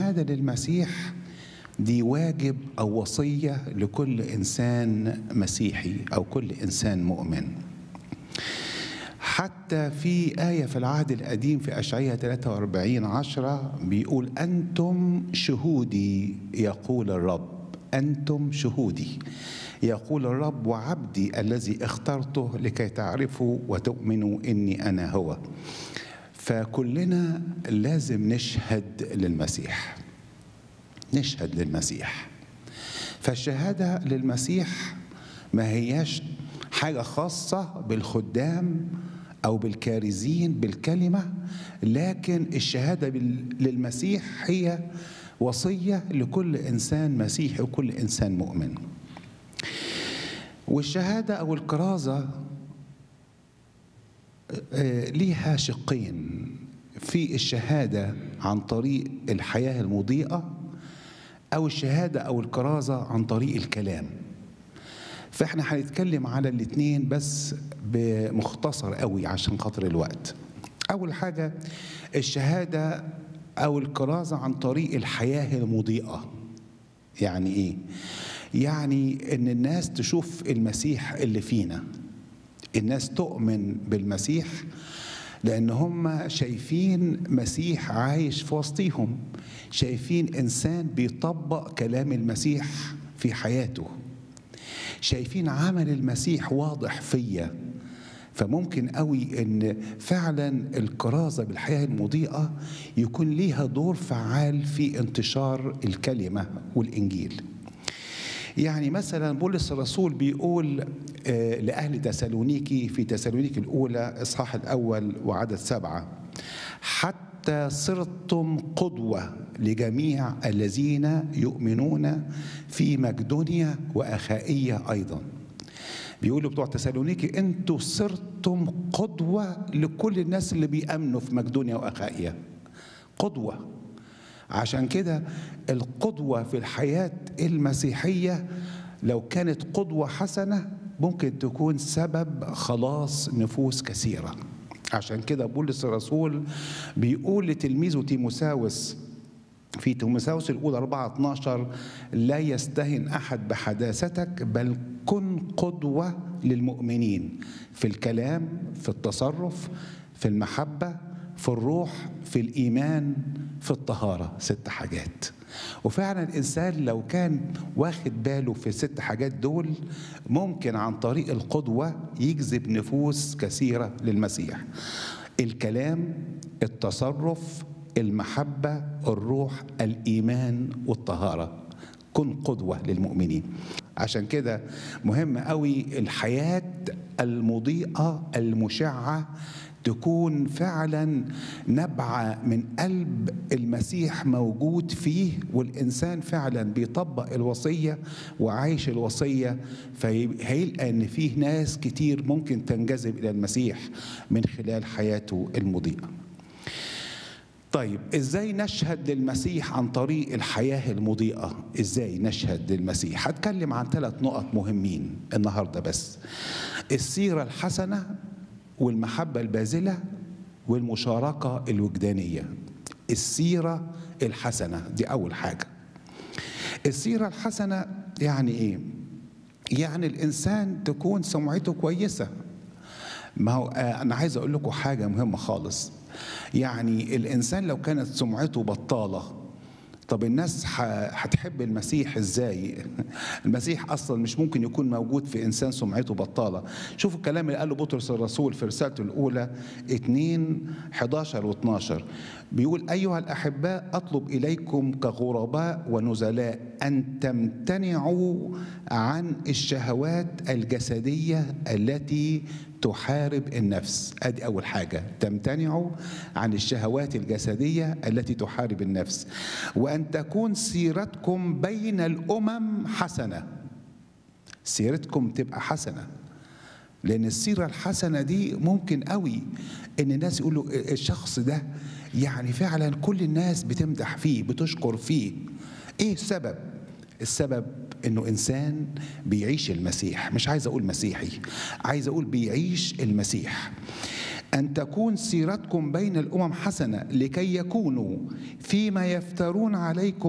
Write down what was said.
الشهادة للمسيح دي واجب أو وصية لكل إنسان مسيحي أو كل إنسان مؤمن حتى في آية في العهد القديم في أشعية 43 عشرة بيقول أنتم شهودي يقول الرب أنتم شهودي يقول الرب وعبدي الذي اخترته لكي تعرفوا وتؤمنوا إني أنا هو فكلنا لازم نشهد للمسيح نشهد للمسيح فالشهادة للمسيح ما هياش حاجة خاصة بالخدام أو بالكارزين بالكلمة لكن الشهادة للمسيح هي وصية لكل إنسان مسيحي وكل إنسان مؤمن والشهادة أو الكرازة ليها شقين في الشهادة عن طريق الحياة المضيئة أو الشهادة أو الكرازة عن طريق الكلام فإحنا هنتكلم على الاتنين بس بمختصر قوي عشان خاطر الوقت أول حاجة الشهادة أو الكرازة عن طريق الحياة المضيئة يعني إيه؟ يعني إن الناس تشوف المسيح اللي فينا الناس تؤمن بالمسيح لأن هم شايفين مسيح عايش في وسطيهم شايفين إنسان بيطبق كلام المسيح في حياته شايفين عمل المسيح واضح فيا فممكن قوي ان فعلا الكرازه بالحياه المضيئه يكون ليها دور فعال في انتشار الكلمه والانجيل يعني مثلا بولس الرسول بيقول لأهل تسالونيكي في تسالونيكي الأولى إصحاح الأول وعدد سبعة حتى صرتم قدوة لجميع الذين يؤمنون في مقدونيا وأخائية أيضا بيقولوا بتوع تسالونيكي انتوا صرتم قدوة لكل الناس اللي بيأمنوا في مقدونيا وأخائية قدوة عشان كده القدوة في الحياة المسيحية لو كانت قدوة حسنة ممكن تكون سبب خلاص نفوس كثيرة عشان كده بولس الرسول بيقول لتلميذه تيموساوس في تيموساوس الأولى 4 12 لا يستهن أحد بحداثتك بل كن قدوة للمؤمنين في الكلام في التصرف في المحبة في الروح في الإيمان في الطهارة ست حاجات وفعلا الإنسان لو كان واخد باله في الست حاجات دول ممكن عن طريق القدوة يجذب نفوس كثيرة للمسيح الكلام التصرف المحبة الروح الإيمان والطهارة كن قدوة للمؤمنين عشان كده مهم قوي الحياة المضيئة المشعة تكون فعلا نبعة من قلب المسيح موجود فيه والإنسان فعلا بيطبق الوصية وعايش الوصية فهيلقى إن فيه ناس كتير ممكن تنجذب إلى المسيح من خلال حياته المضيئة طيب ازاي نشهد للمسيح عن طريق الحياه المضيئه ازاي نشهد للمسيح هتكلم عن ثلاث نقط مهمين النهارده بس السيره الحسنه والمحبه الباذله والمشاركه الوجدانيه السيره الحسنه دي اول حاجه السيره الحسنه يعني ايه يعني الانسان تكون سمعته كويسه ما هو انا عايز اقول لكم حاجه مهمه خالص يعني الانسان لو كانت سمعته بطاله طب الناس هتحب المسيح ازاي المسيح اصلا مش ممكن يكون موجود في انسان سمعته بطاله شوفوا الكلام اللي قاله بطرس الرسول في رسالته الاولى 2 11 و12 بيقول ايها الاحباء اطلب اليكم كغرباء ونزلاء ان تمتنعوا عن الشهوات الجسديه التي تحارب النفس ادي اول حاجه تمتنعوا عن الشهوات الجسديه التي تحارب النفس وان تكون سيرتكم بين الامم حسنه سيرتكم تبقى حسنه لان السيره الحسنه دي ممكن قوي ان الناس يقولوا الشخص ده يعني فعلا كل الناس بتمدح فيه بتشكر فيه ايه السبب السبب انه انسان بيعيش المسيح مش عايز اقول مسيحي عايز اقول بيعيش المسيح أن تكون سيرتكم بين الأمم حسنة لكي يكونوا فيما يفترون عليكم